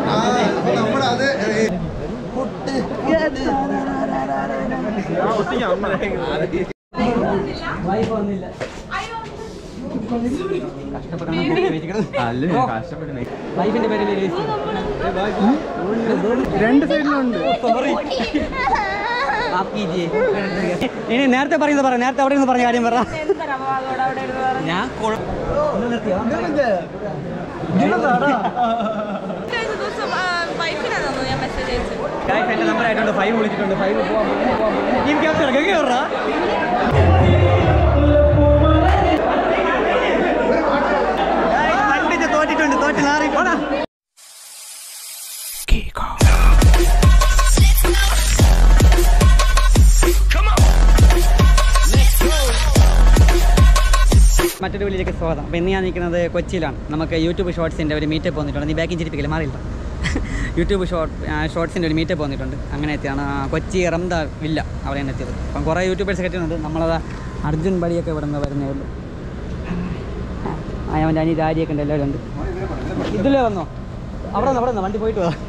നമ്മളത് വൈഫ് വന്നില്ല വൈഫിന്റെ പേര് രണ്ട് സൈഡിലുണ്ട് ഇനി നേരത്തെ പറയുന്നത് പറ നേരത്തെ അവിടെ നിന്ന് പറഞ്ഞ കാര്യം പറ ഞാൻ കൊ- കഴിഞ്ഞ ദിവസം വൈഫിനാണ് തോന്നുന്നു ഞാൻ മെസ്സേജ് അയച്ചത് Guys, എന്റെ നമ്പർ ആയിട്ടുണ്ട് ഫൈവ് വിളിച്ചിട്ടുണ്ട് ഫൈവ് പോവാൻ പോകുന്നു, പോവാൻ പോകുന്നു. ടീം ക്യാപ്റ്റൻ ഗംഗ പറ കണ്ടിട്ട് തോറ്റിട്ടുണ്ട് തോറ്റ് നാറി പോടാ മറ്റൊരു വീട്ടിലേക്ക് സ്വാഗതം അപ്പോൾ ഇന്ന് ഞാൻ നിൽക്കുന്നത് കൊച്ചിയിലാണ് നമുക്ക് യൂട്യൂബ് ഷോർട്സിൻ്റെ ഒരു മീറ്റപ്പ് വന്നിട്ടുണ്ട് നീ ബാക്കിങ് ചിരിപ്പിക്കില്ല മാറിയില്ല യൂട്യൂബ് ഷോർട്ട് ഷോർട്സിൻ്റെ ഒരു മീറ്റപ്പ് വന്നിട്ടുണ്ട് അങ്ങനെ എത്തിയാണ് ആ, കൊച്ചി റംദ വില്ല അവിടെയാണ് എത്തിയത് അപ്പം കുറേ യൂട്യൂബേഴ്സ് കിട്ടുന്നുണ്ട് നമ്മളത് അർജുൻ ബടിയൊക്കെ ഇവിടെ നിന്ന് വരുന്നേ ഉള്ളൂ ആ അവൻ്റെ അനി രാജിയൊക്കെ ഉണ്ട് എല്ലാവരും ഉണ്ട് ഇതിലേ വന്നോ അവിടെ നിന്ന് അവിടെ നിന്ന് വണ്ടി പോയിട്ട് വാ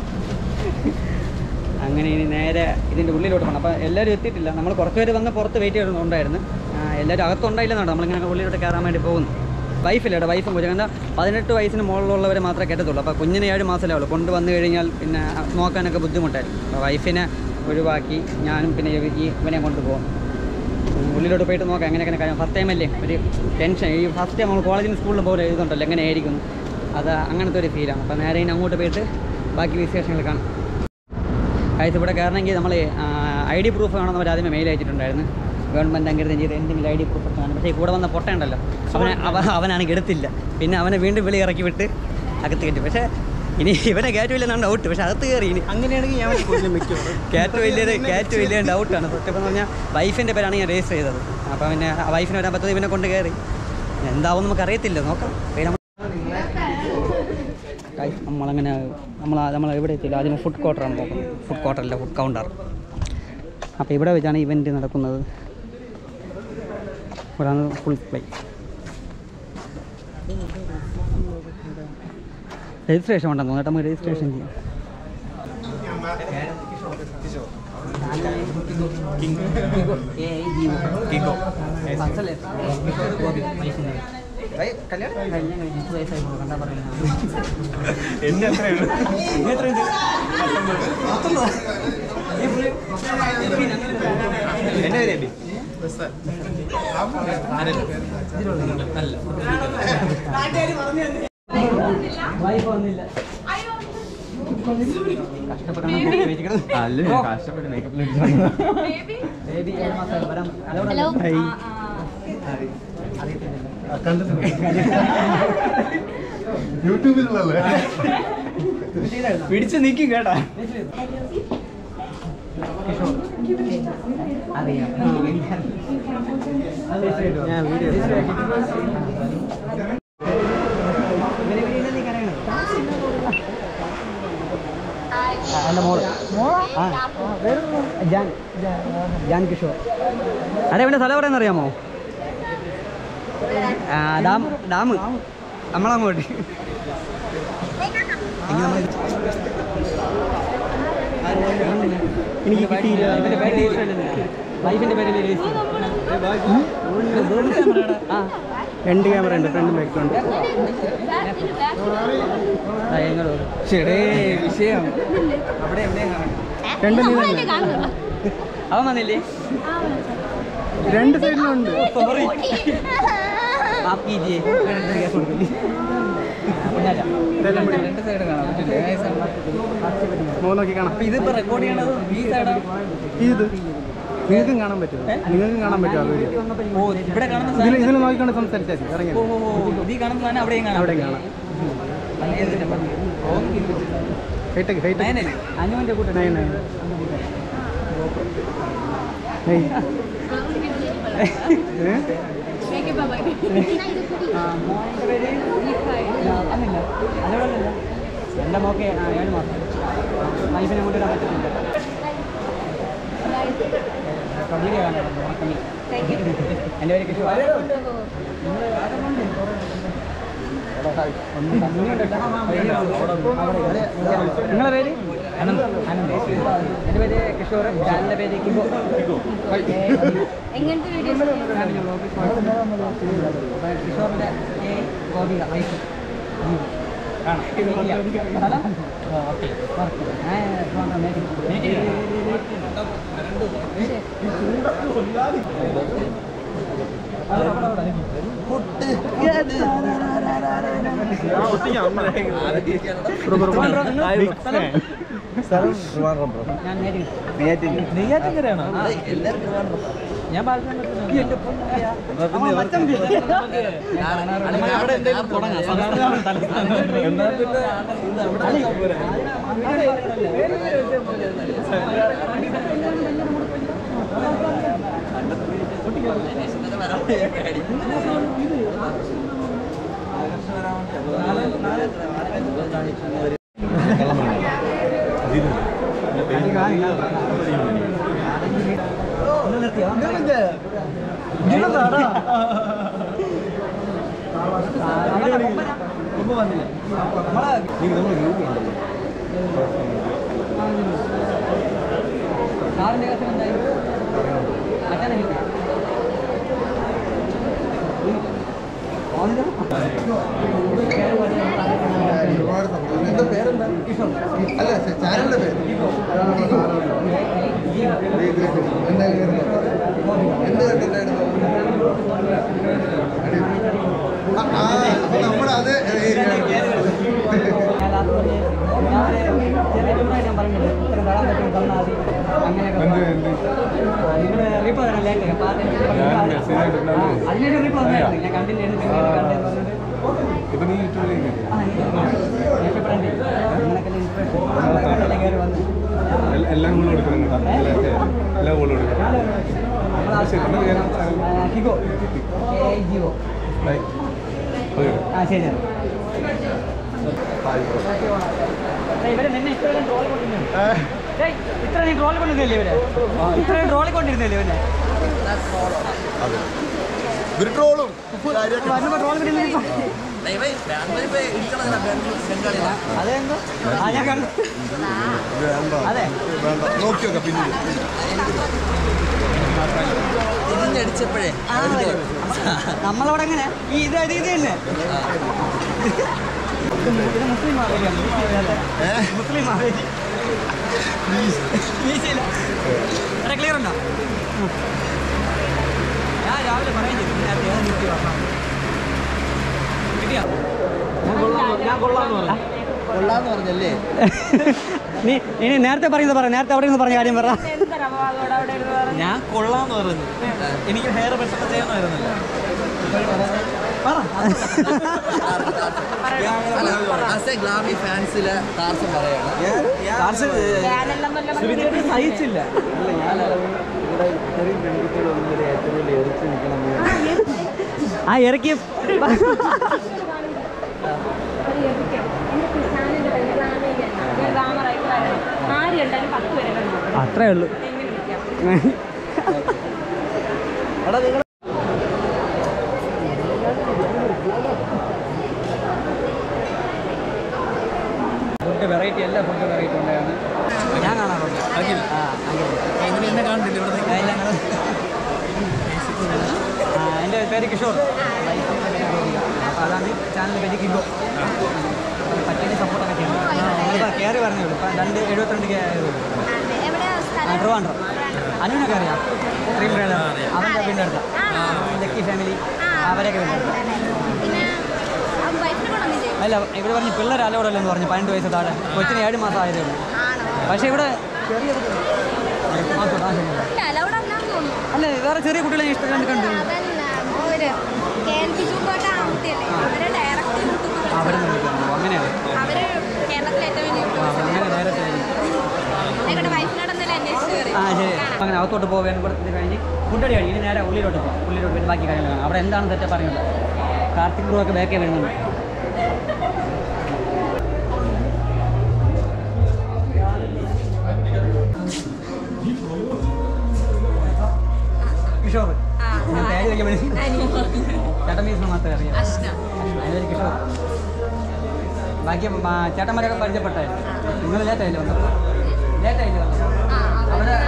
അങ്ങനെ ഇനി നേരെ ഇതിൻ്റെ ഉള്ളിലോട്ട് പോകണം അപ്പോൾ എല്ലാവരും എത്തിയിട്ടില്ല നമ്മൾ കുറച്ച് പേര് വന്ന് പുറത്ത് വെയിറ്റ് ചെയ്യുന്നുണ്ടായിരുന്നു ആ, എല്ലാവരും അകത്തുണ്ടായില്ലെന്നാണ് നമ്മളിങ്ങനെ ഉള്ളിലോട്ട് കയറാൻ വേണ്ടി പോകുന്നു വൈഫില്ല ഇവിടെ വൈഫും കൊച്ചു എന്താ പതിനെട്ട് വയസ്സിന് മുകളിലുള്ളവരെ മാത്രമേ കെട്ടത്തുള്ളൂ അപ്പോൾ കുഞ്ഞിന് ഏഴ് മാസമേ ഉള്ളൂ കൊണ്ടുവന്നു കഴിഞ്ഞാൽ പിന്നെ നോക്കാനൊക്കെ ബുദ്ധിമുട്ടായിരിക്കും അപ്പോൾ വൈഫിനെ ഒഴിവാക്കി ഞാനും പിന്നെ ഈ ഈ ഇവനെ കൊണ്ടുപോകും ഉള്ളിലോട്ട് പോയിട്ട് നോക്കാം എങ്ങനെയൊക്കെ കാര്യം ഫസ്റ്റ് ടൈം അല്ലേ ഒരു ടെൻഷൻ ഈ ഫസ്റ്റ് ടൈം നമ്മൾ കോളേജിൽ സ്കൂളിൽ പോലെ എഴുതുന്നുണ്ടല്ലോ എങ്ങനെ ആയിരിക്കും അത് അങ്ങനത്തെ ഒരു ഫീലാണ് അപ്പോൾ നേരെ ഇനി അങ്ങോട്ട് പോയിട്ട് ബാക്കി വിശേഷങ്ങൾ കാണാം അതായത് ഇവിടെ കയറണമെങ്കിൽ നമ്മൾ ഐ ഡി പ്രൂഫ് വേണമെന്ന് അവർ ആദ്യമേ മെയിൽ അയച്ചിട്ടുണ്ടായിരുന്നു ഗവൺമെൻറ് അംഗീകൃതം ചെയ്ത് എന്തെങ്കിലും ഐ ഡി പ്രൂഫ് ഒക്കെ വേണം പക്ഷേ ഈ കൂടെ വന്ന പൊട്ടയുണ്ടല്ലോ അവനെ അവ അവനാണെങ്കിൽ എടുത്തില്ല പിന്നെ അവനെ വീണ്ടും വെളി ഇറക്കി വിട്ട് അകത്ത് കയറ്റി പക്ഷേ ഇനി ഇവനെ കയറ്റില്ലെന്നാണ് ഡൗട്ട് പക്ഷേ അകത്ത് കയറി ഇനി അങ്ങനെയാണെങ്കിൽ ഞാൻ കൂടുതലും വെക്കും കാറ്റ് വലിയത് കാറ്റ് വലിയ ഡൗട്ടാണ് സത്യം എന്ന് പറഞ്ഞാൽ വൈഫിൻ്റെ പേരാണ് ഞാൻ രജിസ്റ്റർ ചെയ്തത് അപ്പോൾ പിന്നെ ആ വൈഫിന് വരാൻ പറ്റാതെ ഇവനെ കൊണ്ട് കയറി എന്താവും നമുക്ക് അറിയത്തില്ല നോക്കാം പിന്നെ നമ്മൾ- ഗൈസ്, നമ്മളങ്ങനെ നമ്മൾ നമ്മൾ എവിടെ എത്തിയില്ല അതിന് ഫുഡ് കോർട്ടറാണ് നോക്കുന്നത് ഫുഡ് കോർട്ടറില്ല ഫുഡ് കൗണ്ടർ അപ്പോൾ ഇവിടെ വെച്ചാണ് ഇവൻറ്റ് നടക്കുന്നത് ഇവിടെയാണ് ഫുൾ പ്ലേ രജിസ്ട്രേഷൻ ഉണ്ടെന്ന് തോന്നുന്നു കേട്ടോ നമുക്ക് രജിസ്ട്രേഷൻ ചെയ്യാം എന്നെ എത്രയാണ് എന്നെ പേര് വൈഫ് വന്നില്ല അല്ല കഷ്ടപ്പെട്ട് മേക്കപ്പ് ബേബി ബേബി ഏഴ് മാസമായിട്ട് വരാൻ അതോടെ ഹലോ യൂട്യൂബിലുള്ളല്ലേ പിടിച്ച് നിൽക്കും കേട്ടാ അറിയാം ഞാൻ വീഡിയോ എൻ്റെ മോള് ആ ജാൻ ജാൻ കിഷോർ അതെ ഇവിടെ സ്ഥലം എവിടെയെന്ന് അറിയാമോ ആ, ഡാം ഡാം നമ്മളങ്ങോട്ട് ഇനി നമ്മൾ എനിക്ക് കിട്ടിയില്ല ഇവൻ്റെ പേര് വൈഫിൻ്റെ പേര് ആ രണ്ട് ക്യാമറ ഉണ്ട് ഫ്രണ്ട് ബാക്ക് ഉണ്ട് ആ, ഇങ്ങോട്ട് വരൂ. ശരി വിഷയം അവിടെ എവിടെയും രണ്ട് നീ തന്നെ അവൻ വന്നില്ലേ രണ്ട് സൈഡിലുണ്ട് സോറി आप कीजिए केस കൊടുക്കില്ലേ ഇതെല്ലാം പിടി. രണ്ട് സൈഡ് കാണാൻ മോൻ നോക്കി കാണാം ഇതിപ്പോ റെക്കോർഡ് ചെയ്യണത് ഈ സൈഡാ ഇത് നിങ്ങൾക്കും കാണാൻ പറ്റുമോ നിങ്ങൾക്കും കാണാൻ പറ്റുമോ ആ വീഡിയോ ഓ ഇവിടെ കാണുന്ന ഇതിൽ സാധനം- ഇതിൽ നോക്കിക്കൊണ്ട് സംസാരിച്ചാൽ മതി ഇറങ്ങി ഓ ഓ, ഓ, ഈ കാണുന്ന സാധനം അവിടെയും കാണാം അവിടെയും കാണാം ഹൈടെക് ഹൈടെക് നയനല്ലേ അനുവിന്റെ കൂട്ടം നയൻ നയൻ ഏയ്. ഏ? അല്ലല്ല അതോടല്ല എൻ്റെ മോക്കെ ആ, ഏഴ് മാസം വൈഫിനെ കൊണ്ടുവരാൻ പറ്റുന്നുണ്ട് കമ്പനി കാണാൻ എൻ്റെ പേര് കിഷോർ നിങ്ങളെ പേര് അനന്ത് അനന്ത് എൻ്റെ പേര് കിഷോർ ചാനലിൻ്റെ പേര് കിബോ എങ്ങനത്തെ വീഡിയോസ് കിഷോറിൻ്റെ ഗോപിക വൈഫ് ഞാൻ നെയ്യാറ്റിൻകരയാണോ ഞാൻ അവിടെ എന്തെങ്കിലും തുടങ്ങാം എന്നാൽ പിന്നെ സാറിൻ്റെ കേസിൽ എന്തായി അച്ഛനെ കിട്ടി എന്താ പേരെന്താ അല്ല ചാനലിന്റെ പേര് എന്തായാലും എന്ത് കണ്ടിട്ടായിരുന്നു ആ, ആ, അപ്പൊ നമ്മുടെ അതേ ഏരിയ ഞാൻ ലാസ്റ്റ് പറഞ്ഞ് ഞാൻ ചെറിയ ടൂറായിട്ട് ഞാൻ പറഞ്ഞില്ല ഇത്ര വരാൻ പറ്റും തന്നാൽ മതി അങ്ങനെയൊക്കെ നിങ്ങൾ റീപ്പ് തരാം ലേറ്റ് അപ്പോൾ അതിനൊരു റീപ്പ് തന്നായിരുന്നു ഞാൻ കണ്ടില്ല കണ്ടെന്ന് പറഞ്ഞിട്ട് ഇപ്പൊ നീ യൂട്യൂബിലേക്ക് ആ ഇഷ്ടപ്പെടേണ്ടി നിങ്ങളൊക്കെ ഇൻസ്പിറേഷൻ കയറി വന്നു എല്ലാം കൂടെ കൊടുക്കണം എല്ലാം കൂടെ കൊടുക്കണം ഹിഗോ എ ഐ ജിയോ ആ ശരി ശരി ദേ, ഇവരെ നിന്നെ ഇത്രയും ട്രോൾ കൊണ്ടിരുന്നു ഇത്രയും ട്രോൾ കൊണ്ടിരുന്നില്ലേ ഇവരെ ഇത്രയും ട്രോളി കൊണ്ടിരുന്നില്ലേ ഇവരെ ഒരു ട്രോളും വരുമ്പോ ട്രോൾ കൊണ്ടിരുന്നില്ല അതെന്തോ ആ ഞാൻ കണ്ടു അതെ വേണ്ട നോക്കി നോക്കാം പിന്നീട് ഇതിഞ്ഞടിച്ചപ്പോഴേ ആ, അതെ. നമ്മളവിടെ എങ്ങനെ ഈ ഇത് ഇത് ഇത് തന്നെ ഇത് മുസ്ലിം മാവേലിയാണ് മുസ്ലിം മാവേലി വീശിയില്ല. എടാ ക്ലിയർ ഉണ്ടോ ഉം. ഞാൻ രാവിലെ പറയാൻ ചെയ്തു നേരത്തെ ഏത് നിർത്തി വരണം കിട്ടിയോ ഞാൻ കൊള്ളാന്ന് പറഞ്ഞു കൊള്ളാന്ന് പറഞ്ഞല്ലേ നീ ഇനി നേരത്തെ പറയുന്നത് പറ നേരത്തെ അവിടെ നിന്ന് പറഞ്ഞ കാര്യം പറ എന്തൊരു അപവാദം അവിടെ ഇരുന്ന് പറഞ്ഞ്. ഞാൻ കൊള്ളാന്ന് പറഞ്ഞു എനിക്ക് ഹെയർ പെട്ടെന്ന് ചെയ്യണമായിരുന്നല്ലോ ആസ് എ ഗ്ലാമി ഫാൻസിലെ താർസം പറയാണ് ഞാനെല്ലാം വല്ല പറഞ്ഞ് സഹിച്ചില്ല ആ ഇറക്കി ആര് കണ്ടാലും പത്ത് പേരെ കണ്ടു അത്രേ ഉള്ളൂ എങ്ങനെ വിളിക്കാം ഫുഡ് വെറൈറ്റി എല്ലാ ഫുഡ് വെറൈറ്റി ഉണ്ടായാണ് ഞാൻ കാണാറുണ്ട് ആ അഖിൽ. എന്നെ കാണുന്നില്ല ഇവിടെ ആ, എല്ലാം കാണാം. ആ, എൻ്റെ പേര് കിഷോർ അപ്പോൾ അതാണ് ചാനലിൻ്റെ പേര് കിഗോ പറ്റിയ സപ്പോർട്ടൊക്കെ ചെയ്യുന്നത് നമ്മളിപ്പോൾ കയറി പറഞ്ഞേ ഉള്ളൂ ഇപ്പം രണ്ട് എഴുപത്തിരണ്ട് കയറി ഉള്ളൂ ആ ട്രിവാൻഡ്രം അനുവിനൊക്കെ അറിയാം ഡ്രീം ട്രെയിലർ അവൻ്റെ വീടിൻ്റെ അടുത്ത് ലക്കി ഫാമിലി അവരെയൊക്കെ വീടിൻ്റെ അടുത്ത് അല്ല ഇവിടെ പറഞ്ഞ് പിള്ളേർ അലോടല്ലോ എന്ന് പറഞ്ഞു പന്ത്രണ്ട് വയസ്സ് താഴെ കൊച്ചിന് ഏഴ് മാസം ആയതേ ഉള്ളൂ പക്ഷേ ഇവിടെ ചെറിയ ആ, ആ, ശരി. അല്ല വേറെ ചെറിയ കുട്ടികളെ ഞാൻ ഇഷ്ടം കണ്ട് കണ്ടു അവിടെ നിന്ന് വിളിക്കുന്നു അങ്ങനെയാണ് അവര് കേരളത്തിലെ ഏറ്റവും വലിയ ആ, അങ്ങനെ ഡയറക്റ്റ് ആയിരിക്കും ഞങ്ങളുടെ വൈഫിനോട് എന്തായാലും അന്വേഷിച്ച് കയറി ആ ശരി അങ്ങനെ അകത്തോട്ട് പോകാൻ കൊടുത്തത് കഴിഞ്ഞ് ഫുഡ് കഴിഞ്ഞ് ഇനി നേരെ ഉള്ളിലോട്ട് പോകാം ഉള്ളിലോട്ട് പോയി ബാക്കി കാര്യങ്ങൾ കാണാം അവിടെ എന്താണ് തെറ്റ് പറയുന്നത് കാർത്തിക് ബ്രോ ഒക്കെ ബാക്കേ വരുന്നുണ്ട് കിഷോർ ആ, ഞാൻ പേര് വയ്ക്കാൻ വേണ്ടി അനിയൻ. ചേട്ടൻ മീസിന് മാത്രമേ അറിയാം അഷ്ന അതിനൊരു കിഷോർ ബാക്കി മാ- ചേട്ടന്മാരൊക്കെ പരിചയപ്പെട്ടായിരുന്നു നിങ്ങൾ ലേറ്റായില്ലേ വന്നപ്പോൾ ലേറ്റായില്ലേ വന്നപ്പോൾ അവിടെ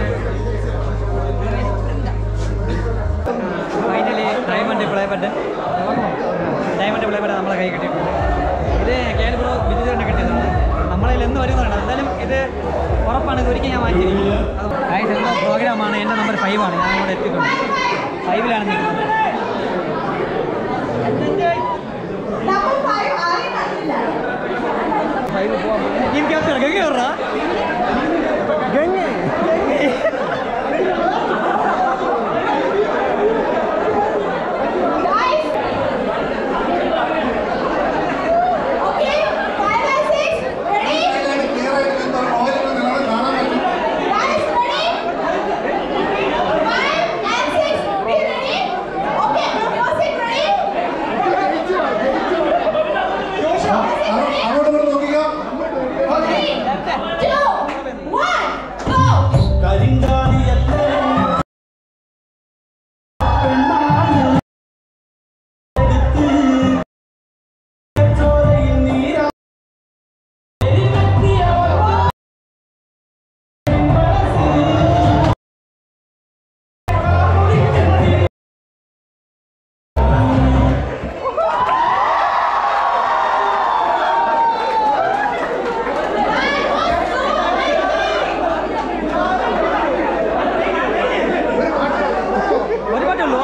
ഫൈനലി ഡയമണ്ട് പ്ലേബഡ് ഡയമണ്ട് പ്ലേബഡ് നമ്മളെ കൈ കിട്ടിയിട്ടുണ്ട് ഇത് കേരള ബ്രോ വിജിതന്റെ കിട്ടിയതാണ് നമ്മളതിൽ എന്ന് വരുന്നതാണ് എന്തായാലും ഇത് ഉറപ്പാണ് ഇത് ഒരിക്കൽ ഞാൻ മാറ്റിയിരിക്കും ഗൈസ് എന്ന പ്രോഗ്രാമാണ് എൻ്റെ നമ്പർ ഫൈവ് ആണ് ഞാൻ ഇവിടെ എത്തിയിട്ടുണ്ട് ഫൈവിലാണ് നിൽക്കുന്നത് ഫൈവ് പോകാൻ ടീം ക്യാപ്റ്റൻ ഗംഗ പറഞ്ഞ ഗംഗ അങ്ങോട്ട് നോക്കിക്കോ ഒരു പാട്ടുള്ളൂ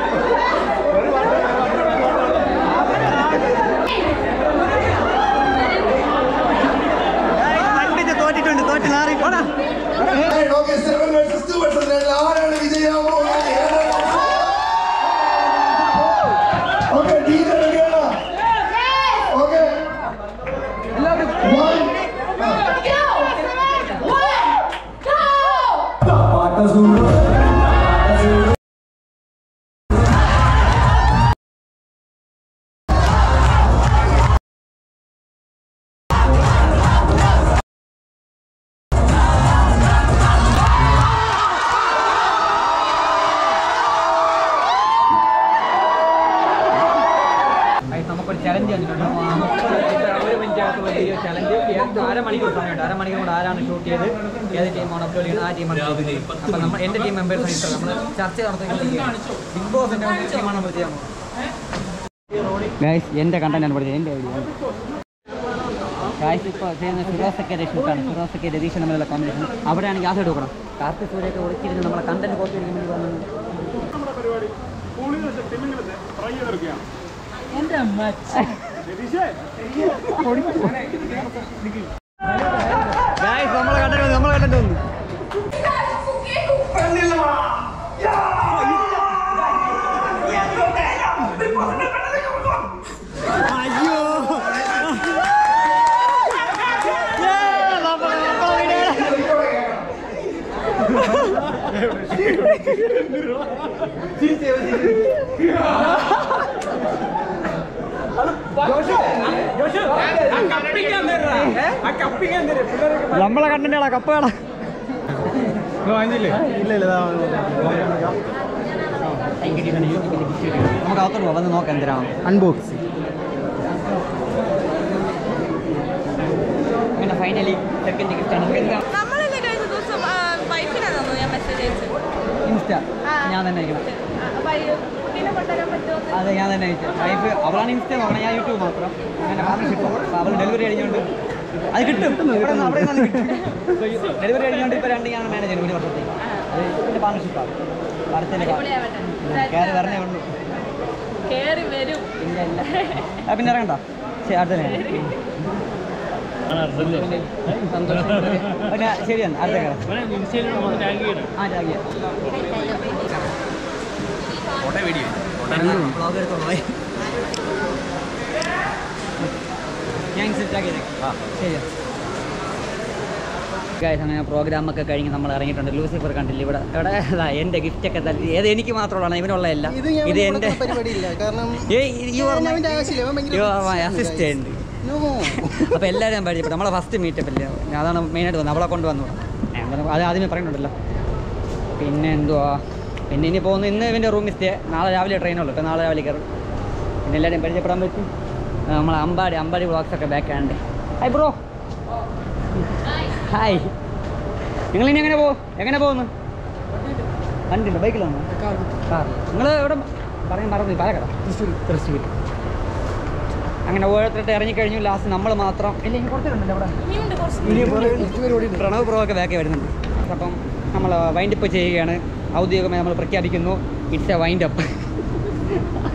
കണ്ടിട്ട് തോറ്റിട്ടുണ്ട് തോറ്റ് നാറി പോടാ okay seven versus two versus രണ്ട് ആരാണ് വിജയാമോ ഓക്കെ ടീം റെഡിയാണോ ഓക്കെ വൺ ഗൈസ്, നമുക്കൊരു ചലഞ്ച് തന്നിട്ടുണ്ട് ആ, മുപ്പത് ഒരു മിനിറ്റ് അകത്തുള്ള വീഡിയോ ചലഞ്ച് അരമണിക്കൂർ സമയമുണ്ട് അരമണിക്കൂർ കൊണ്ട് ആരാണ് ഷൂട്ട് ചെയ്ത് ഏത് ടീമാണ് അപ്ലോഡ് ചെയ്യുന്നത് ആ ടീമാണ് അപ്പോൾ നമ്മൾ എൻ്റെ ടീം മെമ്പേഴ്സ് ഇത്ര നമ്മൾ ചർച്ച നടത്തിക്കൊണ്ടിരിക്കുകയാണ് ബിഗ് ബോസിൻ്റെ ടീമാണ് നമ്മൾ ചെയ്യാൻ ഗൈസ് എൻ്റെ കണ്ടന്റ് പഠിച്ചത് എൻ്റെ ഐഡിയ ഗായ്സ് ഇപ്പോൾ ചെയ്യുന്ന ഫിറോസൊക്കെ ഷൂട്ടാണ് ഫിറോസൊക്കെ രതീഷ് തമ്മിലുള്ള കോമ്പിനേഷൻ അവിടെയാണ് ഗ്യാസ് എടുക്കണം കാർത്തി സൂര്യൊക്കെ ഒളിച്ചിരുന്ന് നമ്മളെ കണ്ടന്റ് കോപ്പി അടിക്കാൻ വേണ്ടി വന്നത് ഗായ്സ് നമ്മളെ കണ്ടന്റ് വന്നു നമ്മളെ കണ്ടന്റ് വന്നു അയ്യോ നമ്മളെ കണ്ടന്റാടാ കപ്പയാടാ നമുക്ക് അകത്തോട്ട് പോവാം വന്ന് നോക്കാം എന്തിനാണ് അൺബോക്സ് അങ്ങനെ ഫൈനലി സെക്കൻഡ് ഗിഫ്റ്റാണ് നമ്മളിന്ന് കഴിഞ്ഞ ദിവസം വൈഫിനാണ് തന്നു ഞാൻ മെസ്സേജ് അയച്ചത് ഇൻസ്റ്റ ആ. ഞാൻ തന്നെ അയക്കണം ആ, വൈ- കുട്ടീനെ കൊണ്ടുവരാൻ പറ്റുമോ അതെ ഞാൻ തന്നെ അയച്ചു വൈഫ് അവളാണ് ഇൻസ്റ്റ നോക്കണം ഞാൻ യൂട്യൂബ് മാത്രം അങ്ങനെ പാർട്ണർഷിപ്പ് അപ്പോൾ അവൾ ഡെലിവറി കഴിഞ്ഞുകൊണ്ട് അത് കിട്ടും ഇവിടെ നിന്ന് അവിടെ നിന്ന് കിട്ടും ഡെലിവറി കഴിഞ്ഞുകൊണ്ട് ഇപ്പോൾ രണ്ട് ഞാൻ മാനേജ് ചെയ്യുന്നു ഒരു വർഷത്തേക്ക് അത് എൻ്റെ പാർട്ണർഷിപ്പാണ് അടുത്തതിൻ്റെ അടിപൊളിയാവട്ടെ. കയറി വരണേ ഉള്ളൂ കേറി വരും പിന്നെ അല്ല ആ, പിന്നെ ഇറങ്ങണ്ട ശരി അടുത്തന്നെ സന്തോഷം പിന്നെ ശരിയാണ് അടുത്ത കയറാം ആ ടാഗ് വ്ളോഗ് എടുത്തോളേ ഞാൻ സെറ്റാക്കി ശരിയാണ് ഗൈസ് അങ്ങനെ പ്രോഗ്രാം ഒക്കെ കഴിഞ്ഞ് നമ്മൾ ഇറങ്ങിയിട്ടുണ്ട് ലൂസിഫർ കണ്ടില്ല ഇവിടെ ഇവിടെ ഇതാ എൻ്റെ ഗിഫ്റ്റ് ഒക്കെ തല്ലി ഏത് എനിക്ക് മാത്രമുള്ളതാണ് ഇവനുള്ളതല്ല ഇത് ഞാൻ ഇത് ഇവിടെ എൻ്റെ പരിപാടിയില്ല കാരണം യു ആർ ഞാൻ മൈ അവൻ്റെ ആവശ്യമില്ല അവൻ ഭയങ്കര അസിസ്റ്റന്റ് No. അപ്പോൾ എല്ലാവരും ഞാൻ പരിചയപ്പെട്ടു നമ്മളെ ഫസ്റ്റ് മീറ്റപ്പ് അല്ലേ അതാണ് മെയിനായിട്ട് വന്നത് അവളെ കൊണ്ടുവന്നു ഞാൻ പറഞ്ഞു, അത് ആദ്യമേ പറയുന്നുണ്ടല്ലോ പിന്നെ എന്തുവാ പിന്നെ ഇനി പോകുന്നു ഇന്ന് ഇവൻ്റെ റൂമിൽ സ്റ്റേ നാളെ രാവിലെ ട്രെയിനുള്ളൂ ഇപ്പോൾ നാളെ രാവിലെ കയറും പിന്നെ എല്ലാവരെയും പരിചയപ്പെടാൻ പറ്റും നമ്മളെ അമ്പാടി അമ്പാടി വ്ളോഗ്സ് ഒക്കെ back and hi bro hi നിങ്ങൾ ഇനി എങ്ങനെ പോകും എങ്ങനെ പോകുന്നു വണ്ടിയുണ്ട് ബൈക്കിലാണോ കാർ നിങ്ങൾ എവിടെ പറയാൻ മറന്നു പാലക്കാട് തൃശ്ശൂർ തൃശ്ശൂർ അങ്ങനെ ഓരോരുത്തരുടെ ഇറങ്ങിക്കഴിഞ്ഞു ലാസ്റ്റ് നമ്മൾ മാത്രം ഇല്ല ഇനി കുറച്ചുണ്ടല്ലോ അവിടെ ഇനിയുണ്ട് കുറച്ച് പ്രണവ് പ്രോ ഒക്കെ ബാക്കി വരുന്നുണ്ട് അപ്പം നമ്മൾ വൈൻഡ് അപ്പ് ചെയ്യുകയാണ് ഔദ്യോഗികമായി നമ്മൾ പ്രഖ്യാപിക്കുന്നു ഇറ്റ്സ് എ വൈൻഡ് അപ്പ്